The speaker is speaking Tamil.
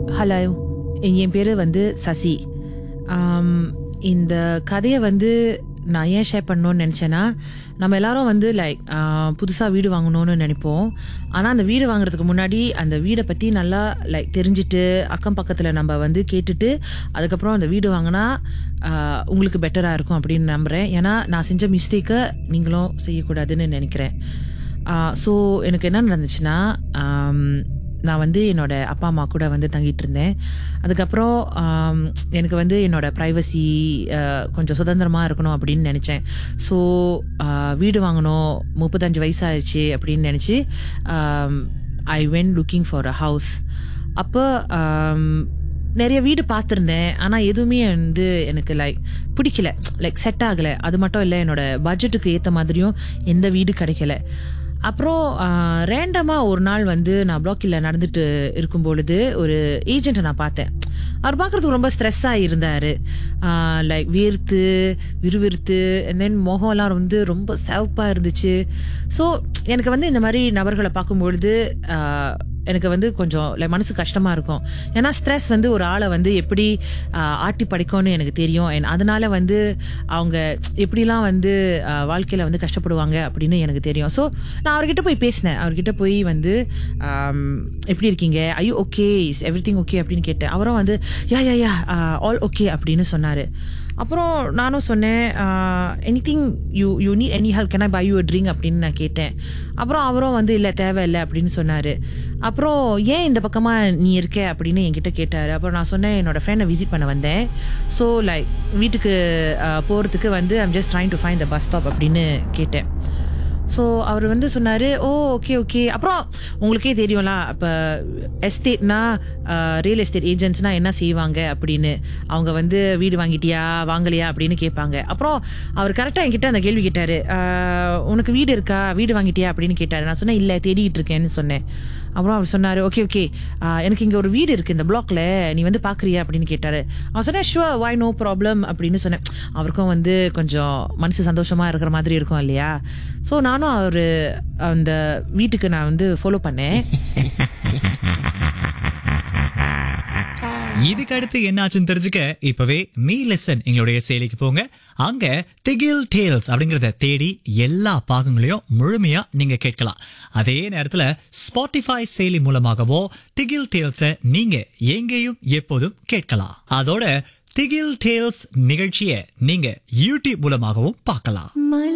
ஹலோ என் பேர் வந்து சசி ஆம், இந்த கதையை வந்து நான் ஏன் ஷேர் பண்ணணும்னு நினச்சேன்னா நம்ம எல்லாரும் வந்து லைக் புதுசாக வீடு வாங்கணும்னு நினைப்போம் ஆனால் அந்த வீடு வாங்குறதுக்கு முன்னாடி அந்த வீடை பற்றி நல்லா லைக் தெரிஞ்சுட்டு அக்கம் பக்கத்தில் நம்ம வந்து கேட்டுட்டு அதுக்கப்புறம் அந்த வீடு வாங்கினா ஆஹ், உங்களுக்கு பெட்டராக இருக்கும் அப்படின்னு நம்புகிறேன் ஏன்னா நான் செஞ்ச மிஸ்டேக்கை நீங்களும் செய்யக்கூடாதுன்னு நினைக்கிறேன் ஸோ எனக்கு என்ன நடந்துச்சுன்னா ஆம், நான் வந்து என்னோட அப்பா அம்மா கூட வந்து தங்கிட்டு இருந்தேன் அதுக்கப்புறம் ஆம், எனக்கு வந்து என்னோட ப்ரைவசி கொஞ்சம் சுதந்திரமாக இருக்கணும் அப்படின்னு நினச்சேன் ஸோ வீடு வாங்கணும் முப்பத்தஞ்சு வயசாகிடுச்சு அப்படின்னு நினச்சி I when looking for a house அப்போ ஆம், நிறைய வீடு பார்த்துருந்தேன் ஆனால் எதுவுமே வந்து எனக்கு லைக் பிடிக்கல லைக் செட் ஆகலை அது மட்டும் இல்லை என்னோட பட்ஜெட்டுக்கு ஏற்ற மாதிரியும் எந்த வீடு கிடைக்கல அப்புறம் ரேண்டமாக ஒரு நாள் வந்து நான் பிளாக்கில் நடந்துட்டு இருக்கும் பொழுது ஒரு ஏஜென்ட்டை நான் பார்த்தேன் அவர் பார்க்குறதுக்கு ரொம்ப ஸ்ட்ரெஸ்ஸாக இருந்தார் லைக் வேர்த்து விறுவிறுத்து and then முகம்லாம் வந்து ரொம்ப சிவப்பாக இருந்துச்சு ஸோ எனக்கு வந்து இந்த மாதிரி நபர்களை பார்க்கும்பொழுது ஆஹ், எனக்கு வந்து கொஞ்சம் like மனசு கஷ்டமாக இருக்கும் ஏன்னா ஸ்ட்ரெஸ் வந்து ஒரு ஆளை வந்து எப்படி ஆஹ், ஆட்டி படைக்கும்னு எனக்கு தெரியும் and அதனால வந்து அவங்க எப்படிலாம் வந்து வாழ்க்கையில் வந்து கஷ்டப்படுவாங்க அப்படின்னு எனக்கு தெரியும் ஸோ நான் அவர்கிட்ட போய் பேசினேன் அவர்கிட்ட போய் வந்து ஆம், எப்படி இருக்கீங்க ஐயோ okay is everything okay அப்படின்னு கேட்டேன் அவரும் வந்து யா யா யா ஆல் ஓகே அப்படின்னு சொன்னார் அப்புறம் நானும் சொன்னேன் anything you you need any help can I buy you drink அப்படின்னு நான் கேட்டேன் அப்புறம் அவரும் வந்து இல்லை தேவையில்லை அப்படின்னு சொன்னார் அப்புறம் ஏன் இந்த பக்கமாக நீ இருக்க அப்படின்னு என்கிட்ட கேட்டார் அப்புறம் நான் சொன்னேன் என்னோட ஃப்ரெண்டை விசிட் பண்ண வந்தேன் ஸோ லைக் வீட்டுக்கு போகிறதுக்கு வந்து I'm just trying to find the bus stop அப்படின்னு கேட்டேன் ஸோ அவர் வந்து சொன்னார் ஓ ஓகே ஓகே அப்புறம் உங்களுக்கே தெரியும்ல இப்போ எஸ்டேட்னா ரியல் எஸ்டேட் ஏஜென்ட்ஸ்னா என்ன செய்வாங்க அப்படின்னு அவங்க வந்து வீடு வாங்கிட்டியா வாங்கலையா அப்படின்னு கேட்பாங்க அப்புறம் அவர் கரெக்டாக என்கிட்ட அந்த கேள்வி கேட்டார் உனக்கு வீடு இருக்கா வீடு வாங்கிட்டியா அப்படின்னு கேட்டார் நான் சொன்னேன் இல்லை தேடிக்கிட்டு இருக்கேன்னு சொன்னேன் அப்புறம் அவர் சொன்னார் ஓகே ஓகே எனக்கு இங்கே ஒரு வீடு இருக்குது இந்த பிளாக்ல நீ வந்து பார்க்குறியா அப்படின்னு கேட்டார் அவன் சொன்னேன் ஷுவர் வாய் நோ ப்ராப்ளம் அப்படின்னு சொன்னேன் அவருக்கும் வந்து கொஞ்சம் மனசு சந்தோஷமாக இருக்கிற மாதிரி இருக்கும் இல்லையா ஸோ நானும் அவர் அந்த வீட்டுக்கு நான் வந்து ஃபாலோ பண்ணேன் இதுக்கு அடுத்து என்னாச்சுன்னு தெரிஞ்சுக்க இப்பவே மீ லெசன் எங்களுடைய செயலிக்கு போங்க அங்க திகில் டேல்ஸ் அப்படிங்கறத தேடி எல்லா பாகங்களையும் முழுமையா நீங்க கேட்கலாம் அதே நேரத்துல ஸ்பாட்டிஃபை செயலி மூலமாகவோ திகில் டேல்ஸ நீங்க எங்கேயும் எப்போதும் கேட்கலாம் அதோட திகில் டேல்ஸ் நிகழ்ச்சியை நீங்க யூடியூப் மூலமாகவும் பார்க்கலாம் My